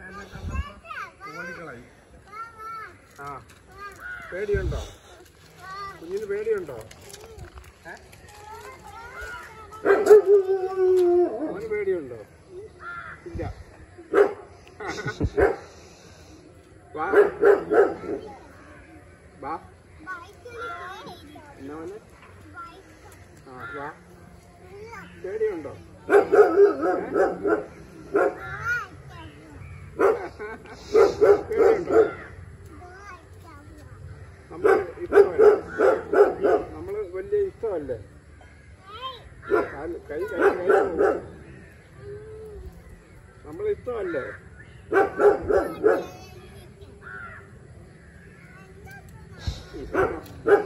അതിനെ കണ്ടപ്പോ ഓടിക്കളായി ആ പേടിയുണ്ടോ കുഞ്ഞിന് പേടിയുണ്ടോ ഏ? മോന് പേടിയുണ്ടോ ഇല്ല വാ വാ എന്നാ മോനെ ആ വാ പേടിയുണ്ടോ പേടിയുണ്ടോ നമ്മള് ഇഷ്ടമല്ലേ നമ്മള് വലിയ ഇഷ്ടമല്ലേ കാല് കൈ കൈ കൈ പോകും. നമ്മള് ഇഷ്ടമല്ലേ ഇഷ്ടമാണോ?